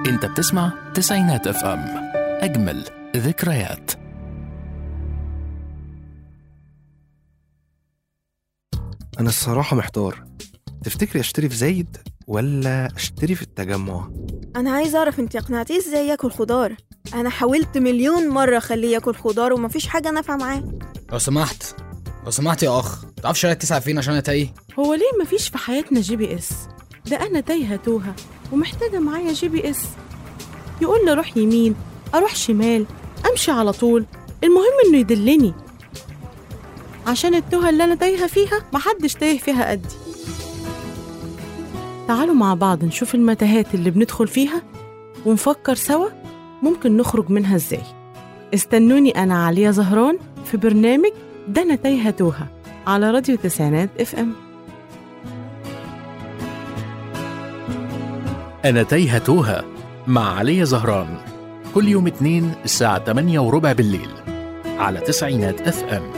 انت بتسمع تسعينات اف ام اجمل ذكريات أنا الصراحة محتار تفتكري أشتري في زايد ولا أشتري في التجمع؟ انا عايزه اعرف انت اقنعتيه ازاي ياكل خضار انا حاولت مليون مره اخليه ياكل خضار ومفيش حاجه نافعه معاه لو سمحت لو سمحت يا اخ تعرف شارع التسعة فين عشان انا تايه هو ليه مفيش في حياتنا جي بي اس ده انا تايهه توهه ومحتاجه معايا جي بي اس يقول لي اروح يمين اروح شمال امشي على طول المهم انه يدلني عشان التوهه اللي انا تايهه فيها محدش تايه فيها قدي تعالوا مع بعض نشوف المتاهات اللي بندخل فيها ونفكر سوا ممكن نخرج منها ازاي استنوني انا عليا زهران في برنامج ده انا تايهه توهه على راديو تسعينات اف ام أنا تايهة توها مع علي زهران كل يوم اثنين الساعة 8 وربع بالليل على تسعينات اف ام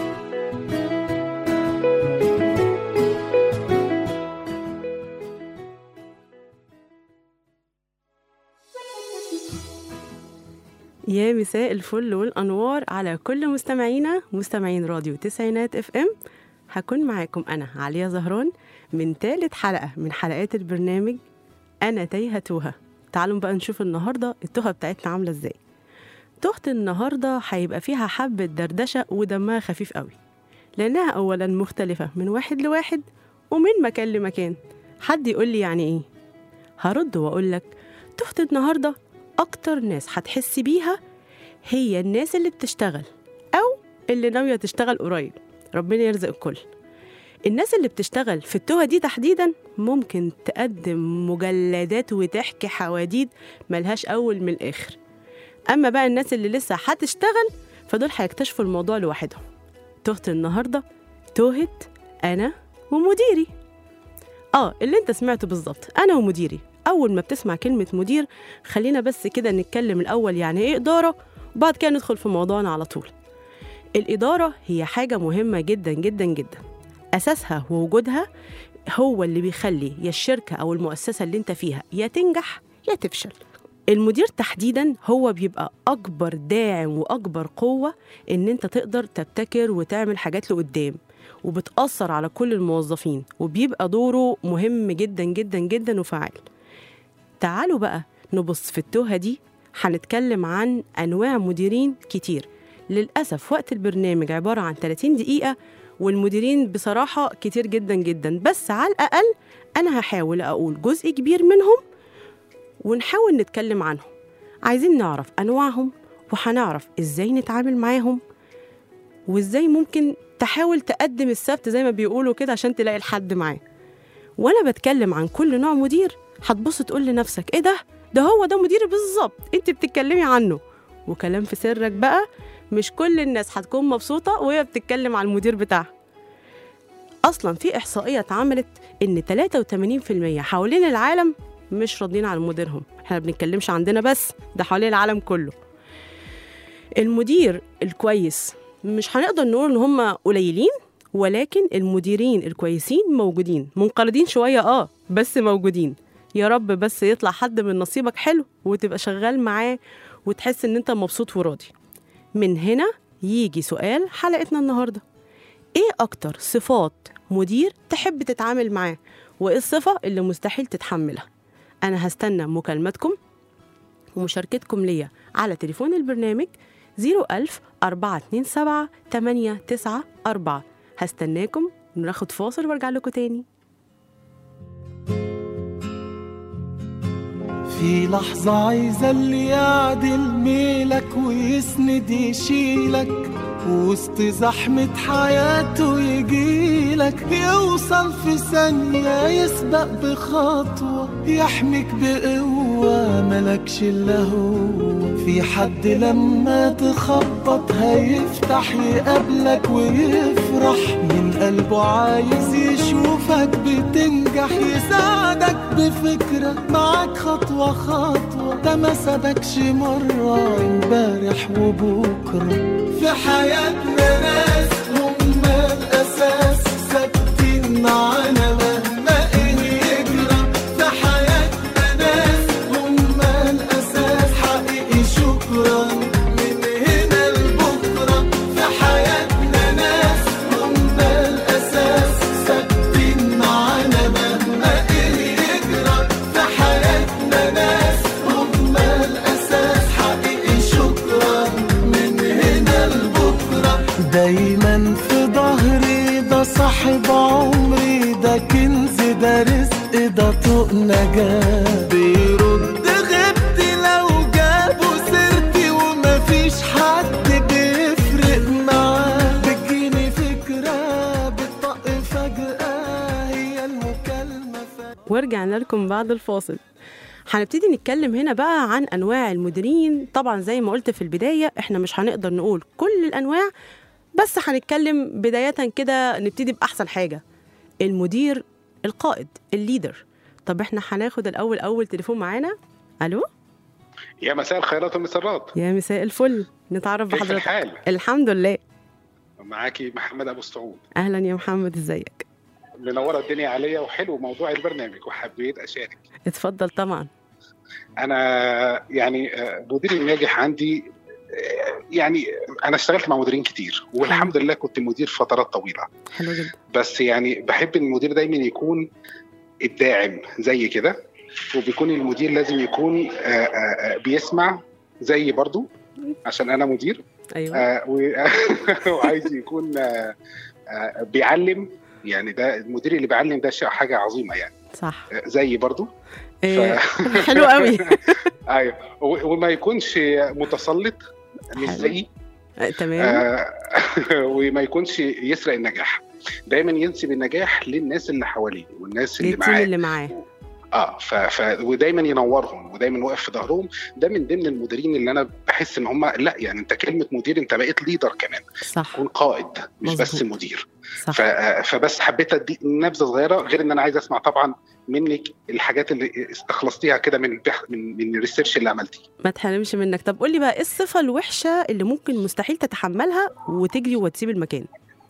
يا مساء الفل والانوار على كل مستمعينا مستمعين راديو تسعينات اف ام هكون معاكم انا عليا زهران من ثالث حلقه من حلقات البرنامج انا تايهه توهه تعالوا بقى نشوف النهارده التوهه بتاعتنا عامله ازاي تهة النهارده هيبقى فيها حبه دردشه ودمها خفيف قوي لانها اولا مختلفه من واحد لواحد ومن مكان لمكان حد يقول لي يعني ايه هرد واقول لك تهة النهارده اكتر ناس هتحس بيها هي الناس اللي بتشتغل او اللي ناويه تشتغل قريب ربنا يرزق الكل الناس اللي بتشتغل في التوهة دي تحديدا ممكن تقدم مجلدات وتحكي حواديت ملهاش أول من الآخر أما بقى الناس اللي لسه هتشتغل فدول هيكتشفوا الموضوع لوحدهم تهت النهاردة توهة أنا ومديري آه اللي أنت سمعته بالظبط أنا ومديري أول ما بتسمع كلمة مدير خلينا بس كده نتكلم الأول يعني إيه إدارة وبعد كده ندخل في موضوعنا على طول الإدارة هي حاجة مهمة جدا جدا جدا أساسها ووجودها هو اللي بيخلي يا الشركة أو المؤسسة اللي أنت فيها يا تنجح يا تفشل المدير تحديدا هو بيبقى أكبر داعم وأكبر قوة إن أنت تقدر تبتكر وتعمل حاجات لقدام وبتأثر على كل الموظفين وبيبقى دوره مهم جدا جدا جدا وفعال تعالوا بقى نبص في التوهة دي هنتكلم عن أنواع مديرين كتير للأسف وقت البرنامج عبارة عن 30 دقيقة والمديرين بصراحة كتير جدا جدا بس على الأقل أنا هحاول أقول جزء كبير منهم ونحاول نتكلم عنهم عايزين نعرف أنواعهم وهنعرف إزاي نتعامل معاهم وإزاي ممكن تحاول تقدم السبت زي ما بيقولوا كده عشان تلاقي الحد معاه وأنا بتكلم عن كل نوع مدير هتبص تقول لنفسك إيه ده؟ ده هو ده مديري بالظبط أنت بتتكلمي عنه وكلام في سرك بقى مش كل الناس هتكون مبسوطة وهي بتتكلم على المدير بتاعها أصلا في إحصائية اتعملت إن 83% حوالين العالم مش راضيين عن مديرهم احنا ما بنتكلمش عندنا بس ده حوالين العالم كله المدير الكويس مش هنقدر نقول ان هم قليلين ولكن المديرين الكويسين موجودين منقرضين شوية اه بس موجودين يا رب بس يطلع حد من نصيبك حلو وتبقى شغال معاه وتحس ان انت مبسوط وراضي من هنا يجي سؤال حلقتنا النهارده ايه اكتر صفات مدير تحب تتعامل معاه وايه الصفه اللي مستحيل تتحملها انا هستنى مكالمتكم ومشاركتكم ليا على تليفون البرنامج 01000 427 894 هستناكم ناخد فاصل وارجع لكم تاني في لحظة عايزة اللي يعدل ميلك ويسند يشيلك وسط زحمة حياته يجيلك يوصل في ثانية يسبق بخطوة يحميك بقوة ملكش إلا هو في حد لما تخبط هيفتح يقابلك ويفرح من قلبه عايز يشوفك بتنجح يساعدك بفكرة معاك خطوة خطوة ده ما سابكش مرة امبارح وبكرة في حياتنا ناس هم الأساس ثابتين معانا مهما إيه يجرى في حياتنا ناس هم الأساس كنز ده رزق ده طوق نجاة بيرد غبت لو جابوا سيرتي ومفيش حد بيفرق معاه بتجيني فكرة بتطق فجأة هي المكالمة فجأة ورجعنا لكم بعد الفاصل هنبتدي نتكلم هنا بقى عن انواع المديرين طبعا زي ما قلت في البدايه احنا مش هنقدر نقول كل الانواع بس هنتكلم بدايه كده نبتدي باحسن حاجه المدير القائد الليدر طب احنا هناخد الاول اول تليفون معانا الو يا مساء الخيرات والمسرات يا مساء الفل نتعرف كيف بحضرتك الحال؟ الحمد لله معاكي محمد ابو السعود اهلا يا محمد ازيك منوره الدنيا عليا وحلو موضوع البرنامج وحبيت اشارك اتفضل طبعا انا يعني آه، مدير الناجح عندي آه، يعني انا اشتغلت مع مديرين كتير والحمد لله كنت مدير فترات طويله حلو جدا بس يعني بحب ان المدير دايما يكون الداعم زي كده وبيكون المدير لازم يكون آه، آه، آه، بيسمع زي برضو عشان انا مدير ايوه آه، و- وعايز يكون آه، آه، بيعلم يعني ده المدير اللي بيعلم ده شيء حاجه عظيمه يعني صح آه، زي برضو إيه حلو قوي ايوه و- وما يكونش متسلط مش حلو. زيي آه، تمام آه، وما يكونش يسرق النجاح دايما ينسب النجاح للناس اللي حواليه والناس اللي للتيم معاه اللي معاه اه ف... ف... ودايما ينورهم ودايما واقف في ظهرهم ده من ضمن المديرين اللي انا بحس ان هم لا يعني انت كلمه مدير انت بقيت ليدر كمان صح تكون قائد مش بس مظبوط. مدير صح ف... فبس حبيت ادي نبذه صغيره غير ان انا عايز اسمع طبعا منك الحاجات اللي استخلصتيها كده من البح... من من الريسيرش اللي عملتيه ما تحرمش منك طب قول لي بقى ايه الصفه الوحشه اللي ممكن مستحيل تتحملها وتجري وتسيب المكان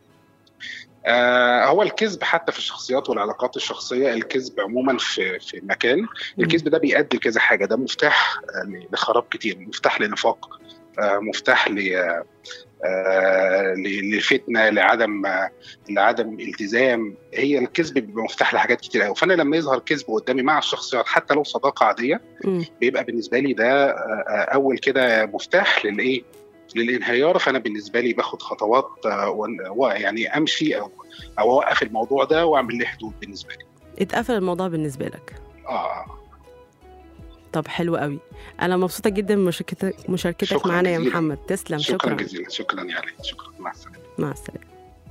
آه هو الكذب حتى في الشخصيات والعلاقات الشخصيه الكذب عموما في في مكان الكذب ده بيؤدي لكذا حاجه ده مفتاح آه، لخراب كتير مفتاح لنفاق آه، مفتاح ل آه، ل- لفتنه لعدم آه، لعدم التزام هي الكذب بيبقى مفتاح لحاجات كتير قوي فانا لما يظهر كذب قدامي مع الشخصيات حتى لو صداقه عاديه مم. بيبقى بالنسبه لي ده آه، آه، اول كده مفتاح للايه للانهيار فانا بالنسبه لي باخد خطوات آه، وأن- ويعني امشي او او اوقف الموضوع ده واعمل له حدود بالنسبه لي اتقفل الموضوع بالنسبه لك اه طب حلو قوي انا مبسوطه جدا بمشاركتك مشاركتك شكراً معانا يا جزيلاً. محمد تسلم شكرا, شكرا جزيلا شكرا يا علي شكرا مع السلامه مع السلامه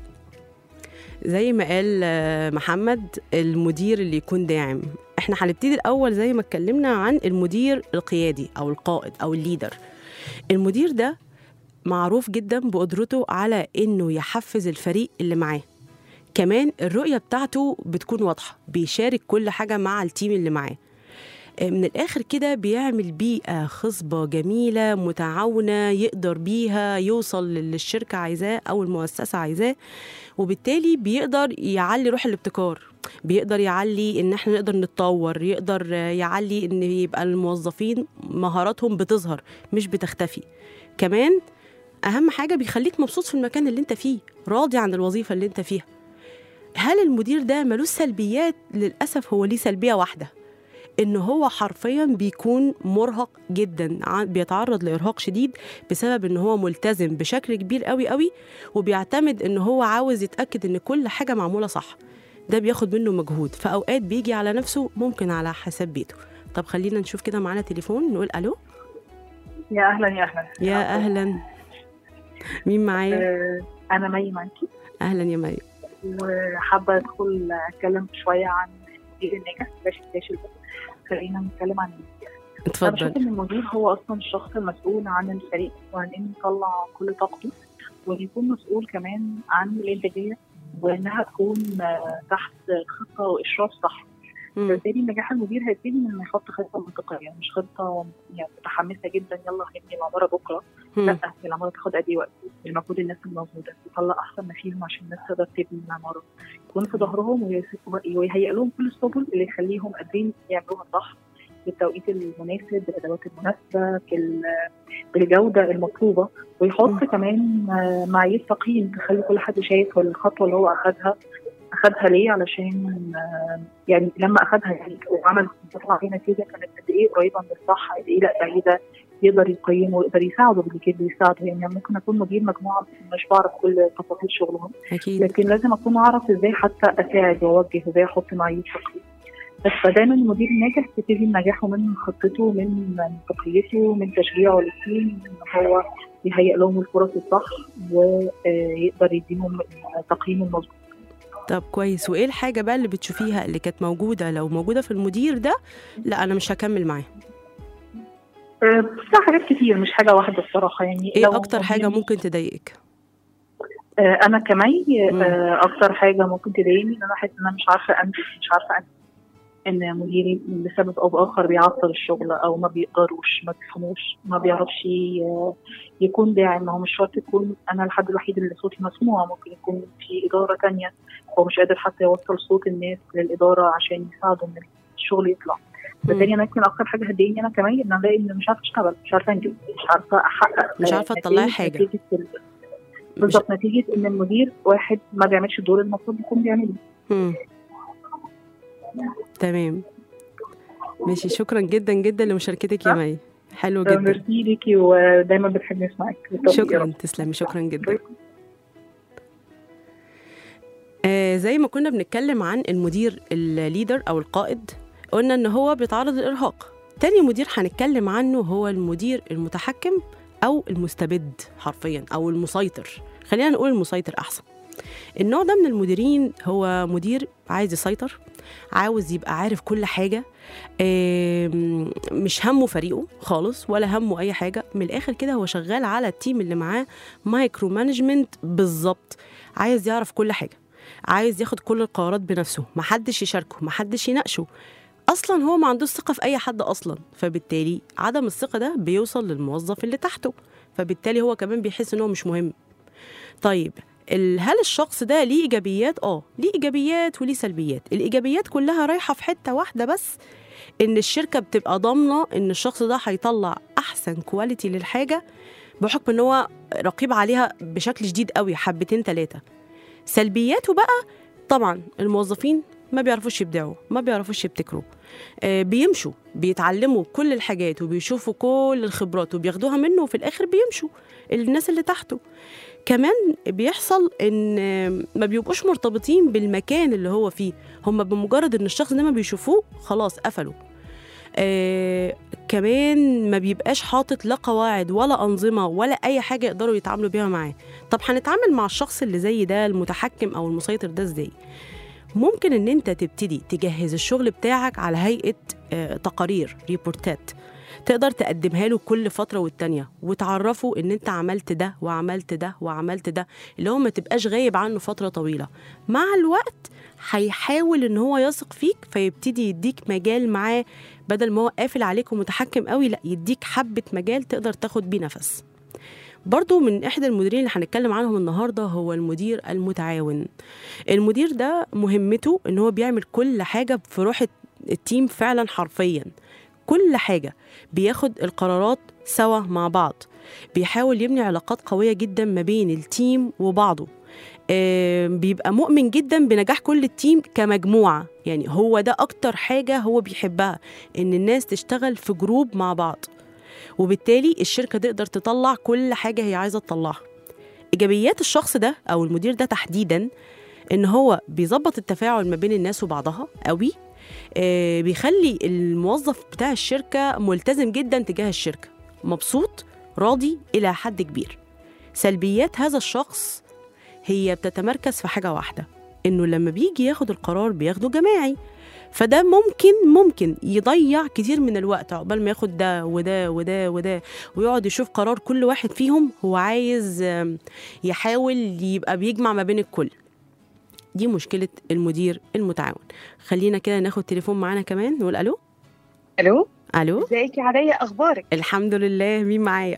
زي ما قال آه، محمد المدير اللي يكون داعم احنا هنبتدي الاول زي ما اتكلمنا عن المدير القيادي او القائد او الليدر المدير ده معروف جدا بقدرته على انه يحفز الفريق اللي معاه كمان الرؤية بتاعته بتكون واضحة بيشارك كل حاجة مع التيم اللي معاه آه، من الآخر كده بيعمل بيئة خصبة جميلة متعاونة يقدر بيها يوصل للي الشركة عايزاه أو المؤسسة عايزاه وبالتالي بيقدر يعلي روح الابتكار بيقدر يعلي ان احنا نقدر نتطور يقدر آه، يعلي ان يبقى الموظفين مهاراتهم بتظهر مش بتختفي كمان اهم حاجه بيخليك مبسوط في المكان اللي انت فيه راضي عن الوظيفه اللي انت فيها هل المدير ده ملوش سلبيات للاسف هو ليه سلبيه واحده ان هو حرفيا بيكون مرهق جدا ع- بيتعرض لارهاق شديد بسبب ان هو ملتزم بشكل كبير قوي قوي وبيعتمد ان هو عاوز يتاكد ان كل حاجه معموله صح ده بياخد منه مجهود فاوقات بيجي على نفسه ممكن على حساب بيته طب خلينا نشوف كده معانا تليفون نقول الو يا اهلا يا اهلا يا اهلا مين معايا آه، انا مي معاكي اهلا يا مريم وحابه ادخل اتكلم شويه عن المدير الناجح بلاش الفاشل بس خلينا نتكلم عن المدير انا بشوف اتفضل ان المدير هو اصلا الشخص المسؤول عن الفريق وعن انه يطلع كل طاقته وان يكون مسؤول كمان عن الانتاجيه وانها تكون آه، تحت خطه واشراف صح مم. فبالتالي نجاح المدير هيبتدي من انه يحط خطه منطقيه مش خطه يعني متحمسه جدا يلا هنبني العماره بكره مم. لا هي العماره تاخد قد ايه وقت المفروض الناس الموجوده تطلع احسن ما فيهم عشان الناس تقدر تبني العماره يكون في ظهرهم ويس- ويهيئ لهم كل السبل اللي يخليهم قادرين يعملوها صح بالتوقيت المناسب بالادوات المناسبه بال- بالجوده المطلوبه ويحط مم. كمان آه، معايير تقييم تخلي كل حد شايف الخطوه اللي هو اخذها اخذها ليه علشان آه، يعني لما اخذها يعني وعمل تطلع فيه نتيجه كانت قد ايه قريبه من الصح قد ايه لا بعيده يقدر يقيمه ويقدر يساعده باللي كان بيساعده يعني ممكن اكون مدير مجموعه مش بعرف كل تفاصيل شغلهم اكيد لكن لازم اكون اعرف ازاي حتى اساعد واوجه ازاي احط معايير تقييم بس فدايما المدير الناجح بيبتدي نجاحه من خطته من تقييته من تشجيعه للتيم ان هو يهيئ لهم الفرص الصح ويقدر يديهم التقييم المظبوط طب كويس وايه الحاجه بقى اللي بتشوفيها اللي كانت موجوده لو موجوده في المدير ده لا انا مش هكمل معاه آه، بس حاجات كتير مش حاجه واحده الصراحه يعني ايه لو اكتر حاجه مدير- ممكن تضايقك آه، انا كمي مم. آه، اكتر حاجه ممكن تضايقني ان انا احس ان انا مش عارفه انجز مش عارفه انجز ان مديري لسبب او باخر بيعطل الشغل او ما بيقدروش ما بيفهموش ما بيعرفش ي- يكون داعم ما هو مش شرط يكون انا الحد الوحيد اللي صوتي مسموع ممكن يكون في اداره تانية هو مش قادر حتى يوصل صوت الناس للاداره عشان يساعدوا ان الشغل يطلع بالتالي انا يمكن اكتر حاجه هتضايقني انا كمان ان الاقي ان مش عارفه اشتغل مش عارفه انجز مش عارفه احقق مش آه، عارفة تطلعي نتائج حاجة. نتيجة ال- بالظبط نتيجه ان المدير واحد ما بيعملش الدور المفروض يكون بيعمله مم. تمام ماشي شكرا جدا جدا لمشاركتك يا مي حلو جدا ميرسي ليكي ودايما بنحب نسمعك بالتوفيق يا شكرا رب. تسلمي شكرا جدا آه زي ما كنا بنتكلم عن المدير الليدر او القائد قلنا ان هو بيتعرض للارهاق تاني مدير هنتكلم عنه هو المدير المتحكم او المستبد حرفيا او المسيطر خلينا نقول المسيطر احسن النوع ده من المديرين هو مدير عايز يسيطر عاوز يبقى عارف كل حاجة آم، مش همه فريقه خالص ولا همه أي حاجة من الآخر كده هو شغال على التيم اللي معاه مايكرو مانجمنت بالظبط عايز يعرف كل حاجة عايز ياخد كل القرارات بنفسه محدش يشاركه محدش يناقشه اصلا هو ما عندوش ثقه في اي حد اصلا فبالتالي عدم الثقه ده بيوصل للموظف اللي تحته فبالتالي هو كمان بيحس ان هو مش مهم طيب ال- هل الشخص ده ليه ايجابيات اه ليه ايجابيات وليه سلبيات الايجابيات كلها رايحه في حته واحده بس ان الشركه بتبقى ضامنه ان الشخص ده هيطلع احسن كواليتي للحاجه بحكم ان هو رقيب عليها بشكل شديد قوي حبتين ثلاثه سلبياته بقى طبعا الموظفين ما بيعرفوش يبدعوا ما بيعرفوش يبتكروا آه بيمشوا بيتعلموا كل الحاجات وبيشوفوا كل الخبرات وبياخدوها منه وفي الاخر بيمشوا الناس اللي تحته كمان بيحصل ان آه، ما بيبقوش مرتبطين بالمكان اللي هو فيه هم بمجرد ان الشخص ده ما بيشوفوه خلاص قفلوا آه كمان ما بيبقاش حاطط لا قواعد ولا أنظمة ولا أي حاجة يقدروا يتعاملوا بيها معاه طب هنتعامل مع الشخص اللي زي ده المتحكم أو المسيطر ده إزاي ممكن ان انت تبتدي تجهز الشغل بتاعك على هيئه آه، تقارير ريبورتات تقدر تقدمها له كل فتره والتانيه وتعرفه ان انت عملت ده وعملت ده وعملت ده اللي هو ما تبقاش غايب عنه فتره طويله مع الوقت هيحاول ان هو يثق فيك فيبتدي يديك مجال معاه بدل ما هو قافل عليك ومتحكم قوي لا يديك حبه مجال تقدر تاخد بيه نفس برضو من احدى المديرين اللي هنتكلم عنهم النهارده هو المدير المتعاون المدير ده مهمته ان هو بيعمل كل حاجه في روح التيم فعلا حرفيا كل حاجه بياخد القرارات سوا مع بعض بيحاول يبني علاقات قويه جدا ما بين التيم وبعضه آه، بيبقى مؤمن جدا بنجاح كل التيم كمجموعه يعني هو ده اكتر حاجه هو بيحبها ان الناس تشتغل في جروب مع بعض وبالتالي الشركه تقدر تطلع كل حاجه هي عايزه تطلعها ايجابيات الشخص ده او المدير ده تحديدا ان هو بيظبط التفاعل ما بين الناس وبعضها قوي آه، بيخلي الموظف بتاع الشركه ملتزم جدا تجاه الشركه مبسوط راضي الى حد كبير سلبيات هذا الشخص هي بتتمركز في حاجه واحده انه لما بيجي ياخد القرار بياخده جماعي فده ممكن ممكن يضيع كتير من الوقت عقبال ما ياخد ده وده وده وده ويقعد يشوف قرار كل واحد فيهم هو عايز آم، يحاول يبقى بيجمع ما بين الكل دي مشكلة المدير المتعاون خلينا كده ناخد تليفون معانا كمان نقول ألو الو ألو ازيك يا عليا اخبارك الحمد لله مين معايا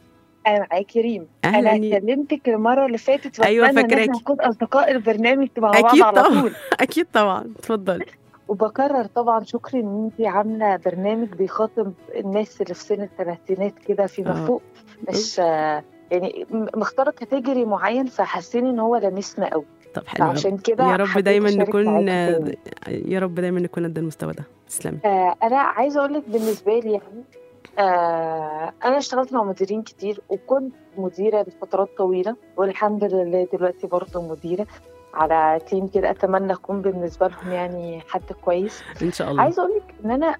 انا معاكي ريم أهلاً انا يا- كلمتك المره اللي فاتت أيوة وأتمنى ان فاكراكي. احنا نكون اصدقاء البرنامج مع بعض أكيد على طبعا طول أكيد طبعا اتفضلي وبكرر طبعا شكري ان انت عامله برنامج بيخاطب الناس اللي في سن الثلاثينات كده فيما آه. فوق مش آه، يعني م- مختاره كاتيجوري معين فحاسين ان هو لامسنا قوي طب حلو أوي. فعشان كده يا رب حبيت دايما أشارك نكون معاكي تاني. يا رب دايما نكون قد المستوى ده تسلمي آه، انا عايزه اقول لك بالنسبه لي يعني آه انا اشتغلت مع مديرين كتير وكنت مديره لفترات طويله والحمد لله دلوقتي برضه مديره على تيم كده اتمنى اكون بالنسبه لهم يعني حد كويس ان شاء الله عايزه اقول لك ان انا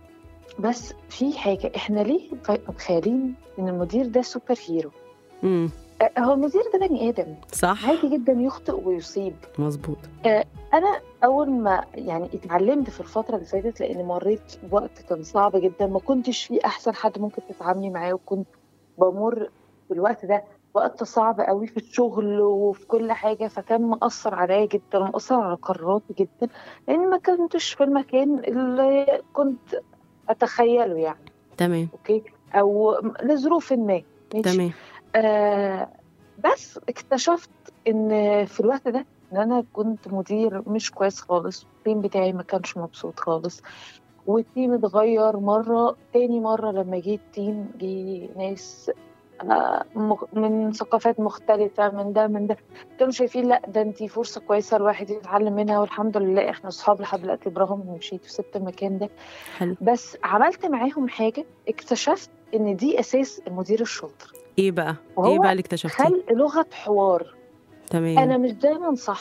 بس في حاجه احنا ليه متخيلين ان المدير ده سوبر هيرو امم آه، هو المدير ده بني ادم صح عادي جدا يخطئ ويصيب مظبوط انا اول ما يعني اتعلمت في الفتره اللي فاتت لان مريت بوقت كان صعب جدا ما كنتش فيه احسن حد ممكن تتعاملي معاه وكنت بمر في الوقت ده وقت صعب قوي في الشغل وفي كل حاجه فكان مأثر عليا جدا ومأثر على قراراتي جدا لان ما كنتش في المكان اللي كنت اتخيله يعني تمام اوكي او لظروف ما ماشي تمام آه بس اكتشفت ان في الوقت ده ان انا كنت مدير مش كويس خالص التيم بتاعي ما كانش مبسوط خالص والتيم اتغير مرة تاني مرة لما جه التيم جه ناس آه، مخ- من ثقافات مختلفة من ده من ده كانوا شايفين لا ده انتي فرصة كويسة الواحد يتعلم منها والحمد لله احنا اصحاب لحد دلوقتي برغم اني مشيت وسبت المكان ده حلو بس عملت معاهم حاجة اكتشفت ان دي اساس المدير الشاطر ايه بقى وهو ايه بقى اللي اكتشفتيه خلق لغة حوار تمام انا مش دايما صح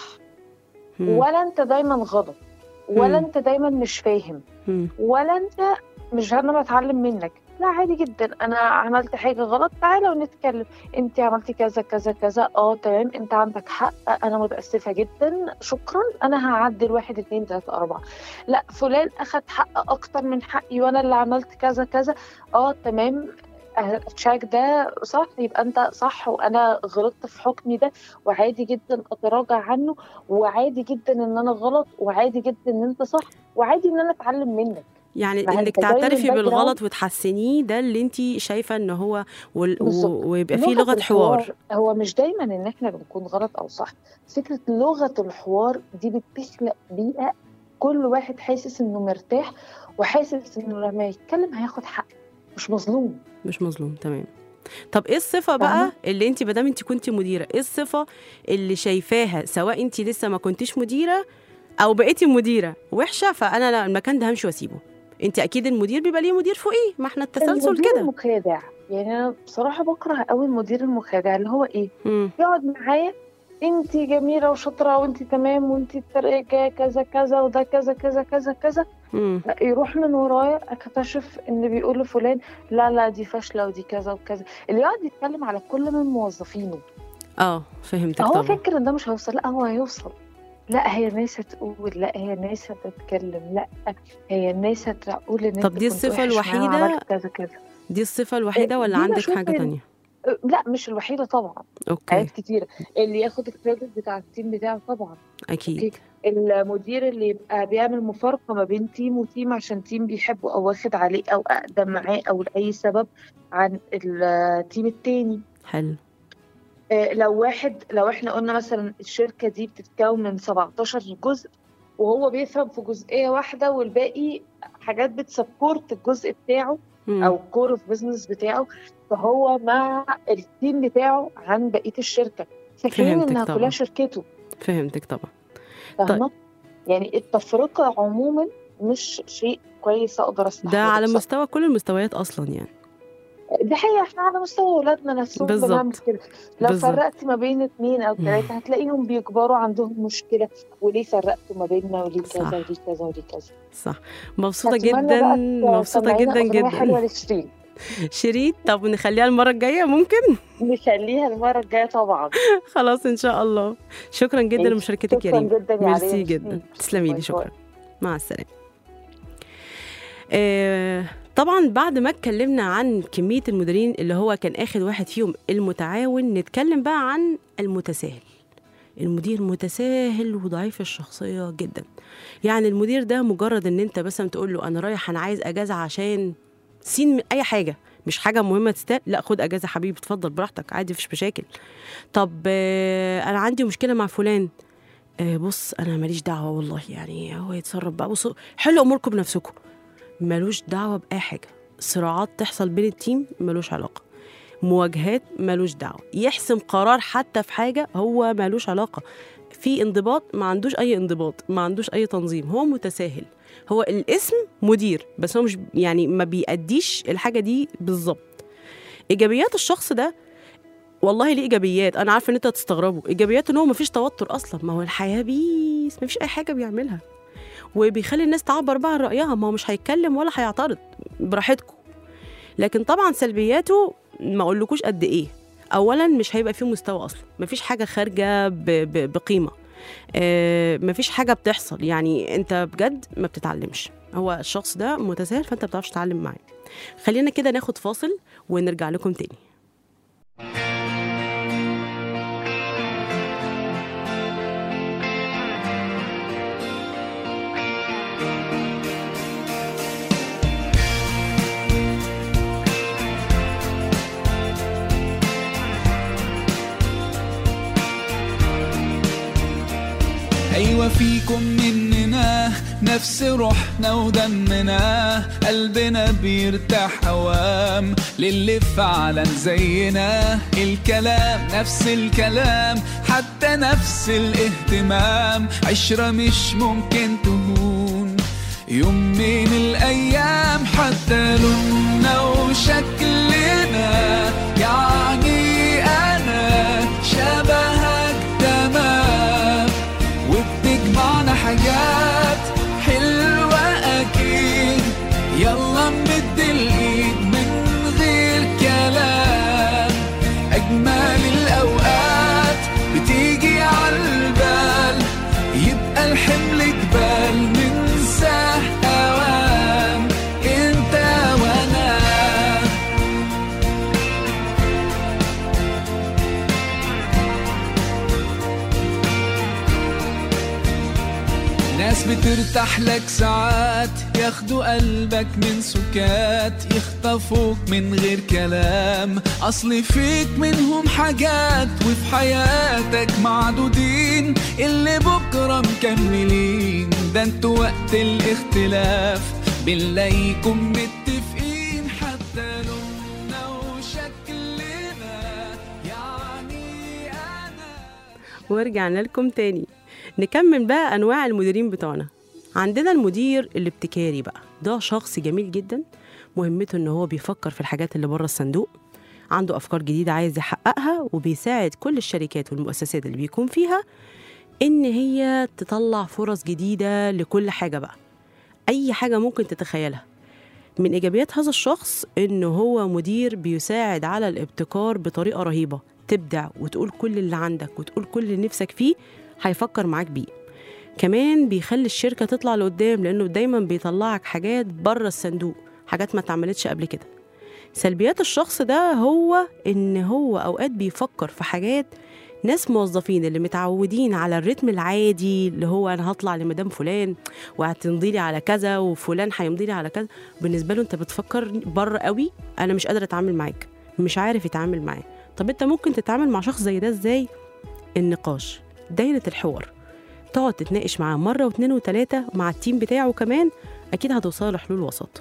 مم. ولا انت دايما غلط ولا مم. انت دايما مش فاهم مم. ولا انت مش انا بتعلم منك لا عادي جدا انا عملت حاجه غلط تعالى ونتكلم انت عملتي كذا كذا كذا اه تمام انت عندك حق انا متاسفه جدا شكرا انا هعدل واحد اتنين تلاته اربعه لا فلان اخد حق اكتر من حقي وانا اللي عملت كذا كذا اه تمام اه، تشاك ده صح يبقى انت صح وانا غلطت في حكمي ده وعادي جدا اتراجع عنه وعادي جدا ان انا غلط وعادي جدا ان انت صح وعادي ان انا اتعلم منك يعني ما انك انت جاي من تعترفي background- بالغلط وتحسنيه ده اللي انت شايفه ان هو وال... بالظبط. و... ويبقى فيه لغه الحوار حوار هو مش دايما ان احنا بنكون غلط او صح فكره لغه الحوار دي بتخلق بيئه كل واحد حاسس انه مرتاح وحاسس انه لما يتكلم هياخد حق مش مظلوم مش مظلوم تمام طب ايه الصفه بقى فاهمة؟ اللي انت مادام انت كنت مديره ايه الصفه اللي شايفاها سواء انت لسه ما كنتيش مديره او بقيتي مديره وحشه فانا لا المكان ده همشي واسيبه انت اكيد المدير بيبقى ليه مدير فوقيه ما احنا التسلسل المدير كده المخادع يعني انا بصراحه بكره قوي المدير المخادع اللي هو ايه مم. يقعد معايا انت جميله وشاطره وانت تمام وانت الطريقه كذا كذا وده كذا كذا كذا كذا مم. يروح من ورايا اكتشف ان بيقول لفلان لا لا دي فاشله ودي كذا وكذا اللي يقعد يتكلم على كل من موظفينه اه فهمتك هو طبعا فاكر ان ده مش هيوصل لا هو هيوصل لا هي الناس هتقول لا هي الناس هتتكلم لا هي الناس هتقول ان طب انت دي كنت الصفة وحش معاه الوحيدة؟ وعملت كذا كذا دي الصفه الوحيده إيه، ولا دي عندك بشوف حاجه إن- تانية أه، لا مش الوحيده طبعا اوكي حاجات كتيره اللي ياخد الكريدت بتاع التيم بتاعه طبعا اكيد أوكي. المدير اللي يبقى بيعمل مفارقه ما بين تيم وتيم عشان تيم بيحبه او واخد عليه او اقدم معاه او لاي سبب عن التيم التاني حلو آه، لو واحد لو احنا قلنا مثلا الشركه دي بتتكون من 17 جزء وهو بيفهم في جزئيه واحده والباقي حاجات بتسبورت الجزء بتاعه مم. او كور اوف بزنس بتاعه فهو مع التيم بتاعه عن بقيه الشركه فاكرين فهمتك انها طبعا. كلها شركته فهمتك طبعا فاهمه يعني التفرقه عموما مش شيء كويس اقدر استحمله ده على بصراحة. مستوى كل المستويات اصلا يعني دي حقيقة احنا على مستوى اولادنا نفسهم بالظبط. بنعمل كده لو بالظبط. فرقت ما بين اتنين او تلاتة هتلاقيهم بيكبروا عندهم مشكلة وليه فرقتوا ما بيننا وليه صح. كذا وليه كذا وليه كذا صح مبسوطه أتمنى جدا بقى مبسوطه تسمعينا جدا أغنية حلوة جدا لشيرين شريط طب نخليها المره الجايه ممكن نخليها المرة الجاية طبعا خلاص ان شاء الله شكرا جدا ماشي. لمشاركتك يا شكرا ريم جدا يا ميرسي علي جدا ميرسي. تسلمي باي لي باي. شكرا مع السلامه آه، طبعا بعد ما اتكلمنا عن كمية المديرين اللي هو كان آخر واحد فيهم المتعاون نتكلم بقى عن المتساهل المدير متساهل وضعيف الشخصية جدا يعني المدير ده مجرد ان انت مثلا تقول له انا رايح انا عايز اجازة عشان سين من اي حاجة مش حاجة مهمة تستاهل لا خد اجازة حبيبي اتفضل براحتك عادي مفيش مشاكل طب آه، انا عندي مشكلة مع فلان آه، بص انا ماليش دعوة والله يعني هو يتصرف بقى بصوا حلوا اموركم بنفسكم ملوش دعوة بأي حاجة صراعات تحصل بين التيم ملوش علاقة مواجهات ملوش دعوة يحسم قرار حتى في حاجة هو ملوش علاقة في انضباط ما عندوش اي انضباط ما عندوش اي تنظيم هو متساهل هو الاسم مدير بس هو مش يعني ما بيأديش الحاجه دي بالظبط ايجابيات الشخص ده والله ليه ايجابيات انا عارفه ان انت هتستغربوا ايجابيات ان هو مفيش توتر اصلا ما هو الحياه بيس مفيش اي حاجه بيعملها وبيخلي الناس تعبر بقى عن رايها ما هو مش هيتكلم ولا هيعترض براحتكم لكن طبعا سلبياته ما اقولكوش قد ايه اولا مش هيبقى فيه مستوى اصلا مفيش حاجه خارجه ب- ب- بقيمه آه، مفيش حاجه بتحصل يعني انت بجد ما بتتعلمش هو الشخص ده متساهل فانت ما بتعرفش تتعلم معاه خلينا كده ناخد فاصل ونرجع لكم تاني أيوة فيكم مننا نفس روحنا ودمنا قلبنا بيرتاح أوام للي فعلا زينا الكلام نفس الكلام حتى نفس الاهتمام عشرة مش ممكن تهون يوم من الأيام حتى لوننا وشكلنا يعني أنا شبهك تمام وبتجمعنا حاجات حلوة أكيد يلا نمد الإيد من غير كلام أجمل الأوقات بتيجي عالبال يبقى الحمل جبال ننساه أوام انت وانا ناس بترتاح لك ساعات ياخدوا قلبك من سكات يخطفوك من غير كلام اصل فيك منهم حاجات وفي حياتك معدودين اللي بكره مكملين ده انتوا وقت الاختلاف بنلاقيكم متفقين حتى لوننا وشكلنا يعني انا ورجعنا لكم تاني نكمل بقى انواع المديرين بتوعنا عندنا المدير الابتكاري بقى ده شخص جميل جدا مهمته ان هو بيفكر في الحاجات اللي بره الصندوق عنده افكار جديده عايز يحققها وبيساعد كل الشركات والمؤسسات اللي بيكون فيها ان هي تطلع فرص جديده لكل حاجه بقى اي حاجه ممكن تتخيلها من ايجابيات هذا الشخص ان هو مدير بيساعد على الابتكار بطريقه رهيبه تبدع وتقول كل اللي عندك وتقول كل اللي نفسك فيه هيفكر معاك بيه كمان بيخلي الشركة تطلع لقدام لأنه دايما بيطلعك حاجات بره الصندوق حاجات ما اتعملتش قبل كده سلبيات الشخص ده هو إن هو أوقات بيفكر في حاجات ناس موظفين اللي متعودين على الريتم العادي اللي هو انا هطلع لمدام فلان وهتمضي لي على كذا وفلان هيمضي لي على كذا بالنسبه له انت بتفكر بره قوي انا مش قادره اتعامل معاك مش عارف يتعامل معاه طب انت ممكن تتعامل مع شخص زي ده ازاي النقاش دايره الحوار تقعد تتناقش معاه مره واثنين وثلاثه مع التيم بتاعه كمان اكيد هتوصل لحلول وسط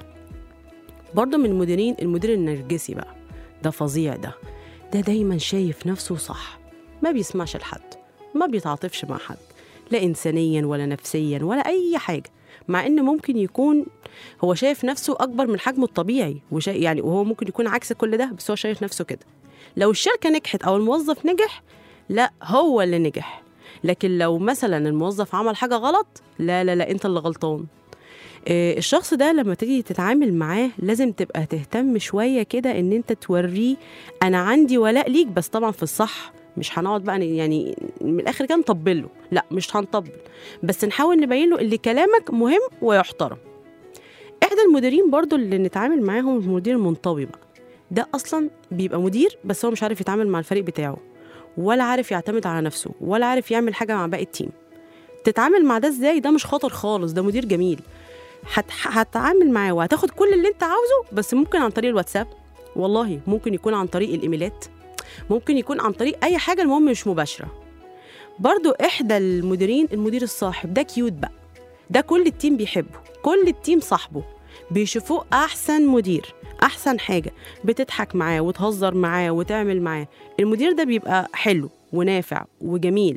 برضه من المديرين المدير النرجسي بقى ده فظيع ده ده دايما شايف نفسه صح ما بيسمعش لحد ما بيتعاطفش مع حد لا إنسانيا ولا نفسيا ولا أي حاجة مع إن ممكن يكون هو شايف نفسه أكبر من حجمه الطبيعي وشا يعني وهو ممكن يكون عكس كل ده بس هو شايف نفسه كده لو الشركة نجحت أو الموظف نجح لا هو اللي نجح لكن لو مثلا الموظف عمل حاجة غلط لا لا لا أنت اللي غلطان آه، الشخص ده لما تيجي تتعامل معاه لازم تبقى تهتم شوية كده ان انت توريه انا عندي ولاء ليك بس طبعا في الصح مش هنقعد بقى ن- يعني من الاخر كده نطبل له لا مش هنطبل بس نحاول نبين له اللي كلامك مهم ويحترم احدى المديرين برضو اللي نتعامل معاهم المدير المنطوي بقى ده اصلا بيبقى مدير بس هو مش عارف يتعامل مع الفريق بتاعه ولا عارف يعتمد على نفسه ولا عارف يعمل حاجه مع باقي التيم تتعامل مع ده ازاي ده مش خطر خالص ده مدير جميل هت... هتعامل معاه وهتاخد كل اللي انت عاوزه بس ممكن عن طريق الواتساب والله ممكن يكون عن طريق الايميلات ممكن يكون عن طريق اي حاجه المهم مش مباشره برضو احدى المديرين المدير الصاحب ده كيوت بقى ده كل التيم بيحبه كل التيم صاحبه بيشوفوه احسن مدير احسن حاجه بتضحك معاه وتهزر معاه وتعمل معاه المدير ده بيبقى حلو ونافع وجميل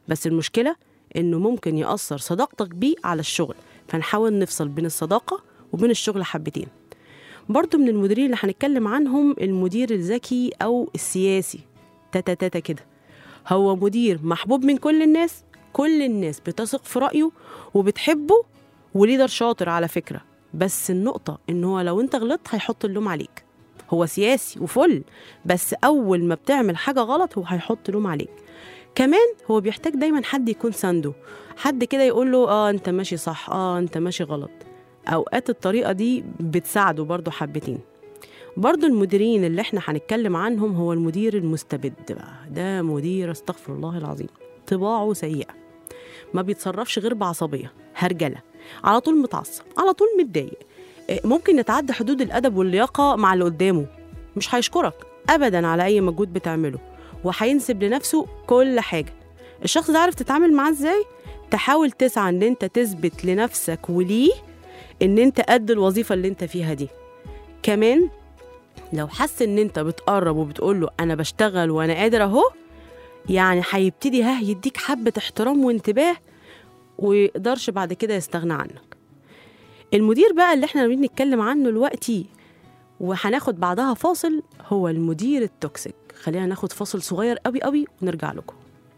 بس المشكله انه ممكن ياثر صداقتك بيه على الشغل فنحاول نفصل بين الصداقه وبين الشغل حبتين برضو من المديرين اللي هنتكلم عنهم المدير الذكي او السياسي تاتا تاتا كده هو مدير محبوب من كل الناس كل الناس بتثق في رايه وبتحبه وليدر شاطر على فكره بس النقطه ان هو لو انت غلطت هيحط اللوم عليك هو سياسي وفل بس اول ما بتعمل حاجه غلط هو هيحط لوم عليك كمان هو بيحتاج دايما حد يكون سانده حد كده يقول له اه انت ماشي صح اه انت ماشي غلط اوقات الطريقه دي بتساعده برضه حبتين برضه المديرين اللي احنا هنتكلم عنهم هو المدير المستبد بقى ده مدير استغفر الله العظيم طباعه سيئه ما بيتصرفش غير بعصبيه هرجله على طول متعصب على طول متضايق إيه، ممكن يتعدى حدود الادب واللياقه مع اللي قدامه مش هيشكرك ابدا على اي مجهود بتعمله وهينسب لنفسه كل حاجه الشخص ده عارف تتعامل معاه ازاي تحاول تسعى ان انت تثبت لنفسك وليه ان انت قد الوظيفه اللي انت فيها دي كمان لو حس ان انت بتقرب وبتقول له انا بشتغل وانا قادر اهو يعني هيبتدي ها يديك حبه احترام وانتباه ويقدرش بعد كده يستغنى عنك المدير بقى اللي احنا ناويين نتكلم عنه دلوقتي وهناخد بعدها فاصل هو المدير التوكسيك خلينا ناخد فاصل صغير قوي قوي ونرجع لكم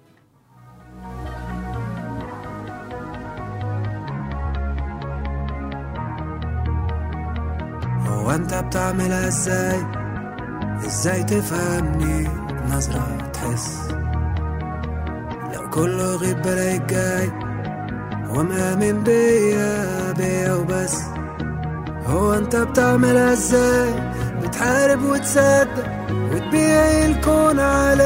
هو انت بتعملها ازاي ازاي تفهمني نظرة تحس لو كله غيب بلاقيك جاي هو مآمن بيا بيا وبس هو انت بتعملها ازاي بتحارب وتصدق وتبيع الكون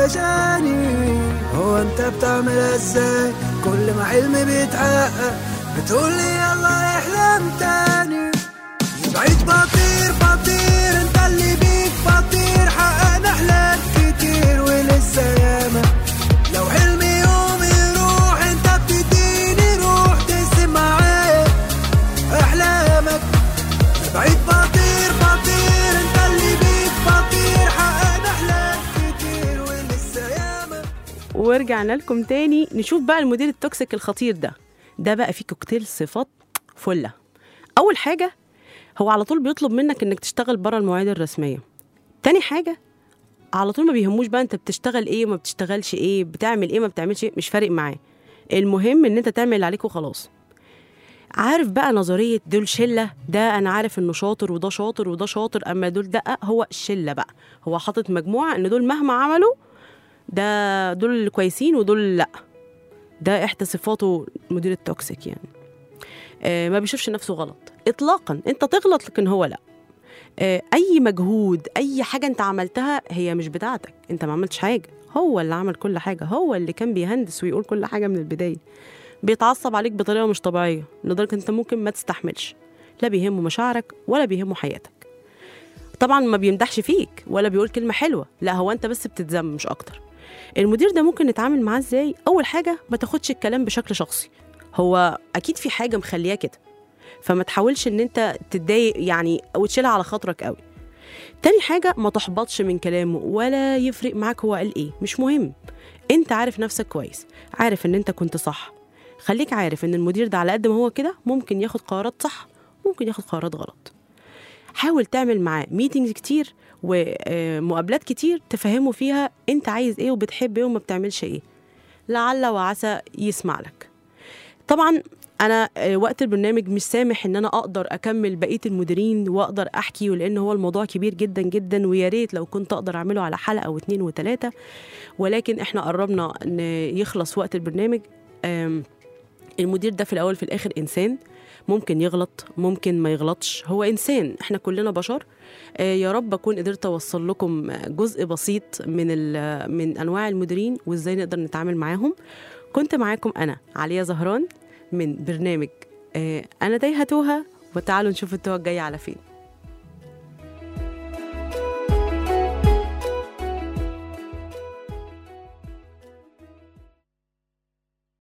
علشاني هو انت بتعملها ازاي كل ما حلمي بيتحقق بتقولي يلا احلم تاني بعيد بطير بطير انت اللي بيك بطير حققنا احلام كتير ولسه ياما لو حلمي يوم يروح انت بتديني روح تقسم معايا احلامك بعيد بطير بطير انت اللي بيك بطير حققنا احلام كتير ولسه ياما ورجعنا لكم تاني نشوف بقى المدير التوكسيك الخطير ده ده بقى فيه كوكتيل صفات فله اول حاجه هو على طول بيطلب منك انك تشتغل بره المواعيد الرسميه تاني حاجه على طول ما بيهموش بقى انت بتشتغل ايه وما بتشتغلش ايه بتعمل ايه ما بتعملش ايه مش فارق معاه المهم ان انت تعمل اللي عليك وخلاص عارف بقى نظريه دول شله ده انا عارف انه شاطر وده شاطر وده شاطر اما دول ده هو الشله بقى هو حاطط مجموعه ان دول مهما عملوا ده دول اللي كويسين ودول اللي لا ده احدى صفاته المدير التوكسيك يعني آه ما بيشوفش نفسه غلط اطلاقا انت تغلط لكن هو لا آه اي مجهود اي حاجه انت عملتها هي مش بتاعتك انت ما عملتش حاجه هو اللي عمل كل حاجه هو اللي كان بيهندس ويقول كل حاجه من البدايه بيتعصب عليك بطريقه مش طبيعيه لدرجه انت ممكن ما تستحملش لا بيهمه مشاعرك ولا بيهمه حياتك طبعا ما بيمدحش فيك ولا بيقول كلمه حلوه لا هو انت بس بتتذم مش اكتر المدير ده ممكن نتعامل معاه ازاي اول حاجه ما تاخدش الكلام بشكل شخصي هو اكيد في حاجه مخلياه كده فما تحاولش ان انت تتضايق يعني او تشيلها على خاطرك قوي تاني حاجه ما تحبطش من كلامه ولا يفرق معاك هو قال ايه مش مهم انت عارف نفسك كويس عارف ان انت كنت صح خليك عارف ان المدير ده على قد ما هو كده ممكن ياخد قرارات صح ممكن ياخد قرارات غلط حاول تعمل معاه ميتينجز كتير ومقابلات كتير تفهمه فيها انت عايز ايه وبتحب ايه وما بتعملش ايه لعل وعسى يسمع لك طبعا انا آه، وقت البرنامج مش سامح ان انا اقدر اكمل بقيه المديرين واقدر احكي ولان هو الموضوع كبير جدا جدا ويا ريت لو كنت اقدر اعمله على حلقه او اتنين وتلاته ولكن احنا قربنا ان يخلص وقت البرنامج آم، المدير ده في الاول في الاخر انسان ممكن يغلط ممكن ما يغلطش هو انسان احنا كلنا بشر آه، يا رب اكون قدرت اوصل لكم جزء بسيط من ال- من انواع المديرين وازاي نقدر نتعامل معاهم كنت معاكم انا عليا زهران من برنامج آه، انا تايهه توها وتعالوا نشوف التوه الجايه على فين